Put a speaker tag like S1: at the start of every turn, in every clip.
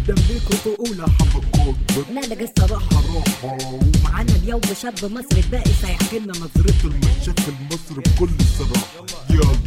S1: جدا بيكوا تقولها حبكات
S2: نقلق الصراحة
S1: صراحة
S2: ومعانا اليوم شاب مصري باقي سيحكي لنا نظرته
S1: نظرة المشاكل مصر بكل صراحة يلا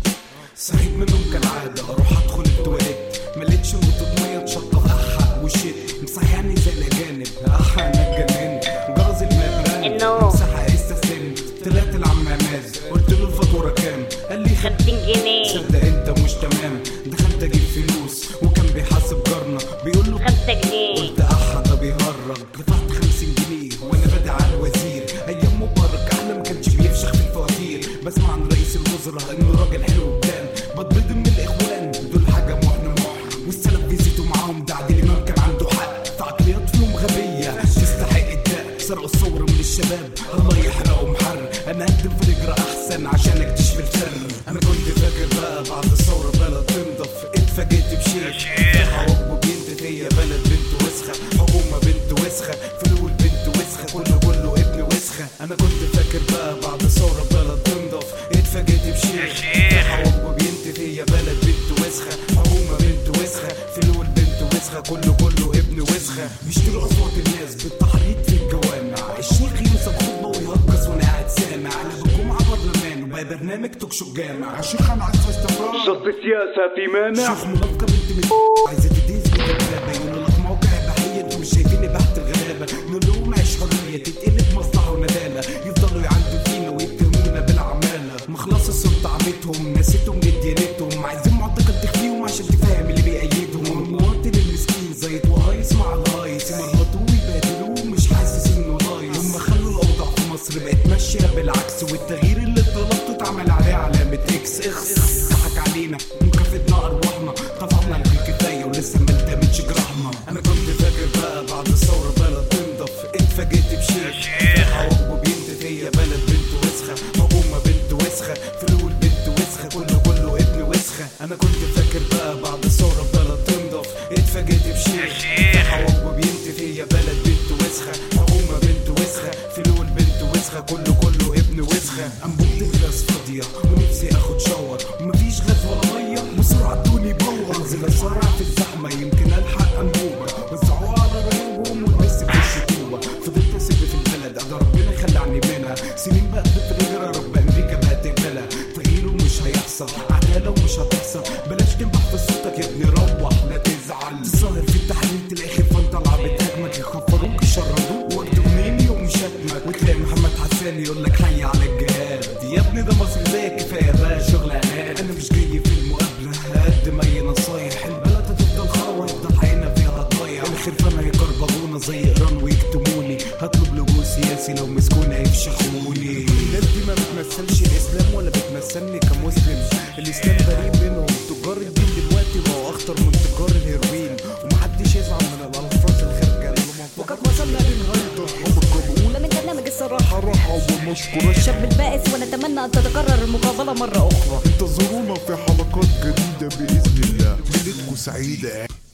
S3: صحيت من النوم كالعادة اروح ادخل التواليت ملقتش نقطة مية تشطف احق وشيت مصحياني زي الاجانب احا انا اتجننت جرس الماب رن
S4: إنه.
S3: مساحة استسلمت طلعت لعم عماد قلت له الفاتورة كام قال لي
S4: 50 جنيه
S3: صدق انت مش تمام دخلت اجيب فلوس وكان بيحاسب جارنا بيقول له
S4: 5 جنيه
S3: قلت احا ده بيهرج دفعت 50 جنيه وانا بادئ على الوزير ايام مبارك احلى ما كانش بيفشخ في الفواتير بسمع عن رئيس الوزراء انه راجل حلو بتان بتبض من الاخوان دول حاجه محن محن والسلف بيزيدوا معاهم ده عادل امام كان عنده حق في عقليات فيهم غبيه تستحق الداء سرقوا الثوره من الشباب الله يحرقهم حر انا هقدم في الاجراء احسن عشان اكتشف الفر انا كنت فاكر بقى بعد الثوره بلد تنضف اتفاجئت بشيخ حقوق وبنت هي بلد بنت وسخه حكومه بنت وسخه فلول بنت وسخه كله كله ابن وسخه انا كنت فاكر بقى بعد الثوره بلد تنضف اتفاجئت بشيخ حقوق وبنت هي بلد بنت وسخه حكومه بنت وسخه فلول بنت وسخه كله كله ابن وسخه بيشتروا اصوات الناس بالتحريض في الجوامع الشيخ يوسف خطبه ويهجص وانا قاعد سامع انا بالجمعه برلمان وبقى برنامج توك شو جامع
S1: شيخ انا عايز استفاد
S3: شوف السياسة في مانع شوف منافقة بنت من عايزة تديز بالغلابة يقولوا لك موقع بحية انتوا مش شايفيني بحت الغلابة نقول لهم عيش حرية تتقلب مصلحة وندالة يفضلوا يعدوا فينا ويتهمونا بالعمالة ما خلاص السلطة عمتهم نسيتهم ديانتهم عايزين معتقل تخفيهم عشان تفهم اللي بيأيدهم المواطن المسكين زي وهايص مع الهايص يمرمطوه ويبهدلوه مش حاسس انه لايص هم خلوا الاوضاع في مصر بقت ماشية بالعكس والتغيير اللي طلبته اتعمل عليه علامة اكس اخس ضحك علينا وكفتنا ارواحنا طفحنا الكفاية ولسه ما التمتش جراحنا انا كنت فاكر بقى بعد الثورة بلد تنضف اتفاجئت بشيخ حقوق وبنت هي بلد بنت وسخة حكومة بنت وسخة فلول بنت وسخة كله كله ابن وسخة انا كنت فاكر بقى بعد الثورة بلد تنضف اتفاجئت بشيخ حقوق وبنت هي بلد بنت وسخة حكومة بنت وسخة فلول بنت وسخة كله كله ابن وسخة انبوبة الغاز فاضية ونفسي اخد شاور ومفيش غاز ولا مية بسرعة ادوني باور انزل اسرع في الزحمة يمكن الحق انبوبة وزعوها على رهيبهم والبس في الشتوة فضلت اسب في البلد ادى ربنا خلعني منها سنين بقت بتغير يا رب امريكا بقت تقبلها تغييره مش هيحصل عدالة ومش هتحصل بلاش تنبح في صوتك يا ابني روح لا تزعل تظاهر في التحليل تلاقي خرفان طالعة بتهاجمك يخفروك يشردوك وقت منين يوم شتمك وتلاقي محمد حسان يقول لك حي على الجهاد يا ابني ده مصر زي كفايه بقى شغل عناد انا مش جاي في المقابله هقدم اي نصايح البلد هتفضل خرا ويفضل حينا فيها ضايع الخرفان هيكربغونا زي ايران ويكتموني هطلب لجوء سياسي لو مسكونا يفشخوني الناس دي ما بتمثلش الاسلام ولا بتمثلني كمسلم الاسلام بريء منهم تجار الدين دلوقتي بقوا اخطر من تجار الهيروين ومحدش يزعل من الالفاظ الخارجه وقد وصلنا لنهايه
S2: أولى من برنامج الصراحة
S1: صراحة ونشكر
S2: الشاب البائس ونتمنى أن تتكرر المقابلة مرة أخرى
S1: انتظرونا في حلقات جديدة بإذن الله ليلتكم سعيدة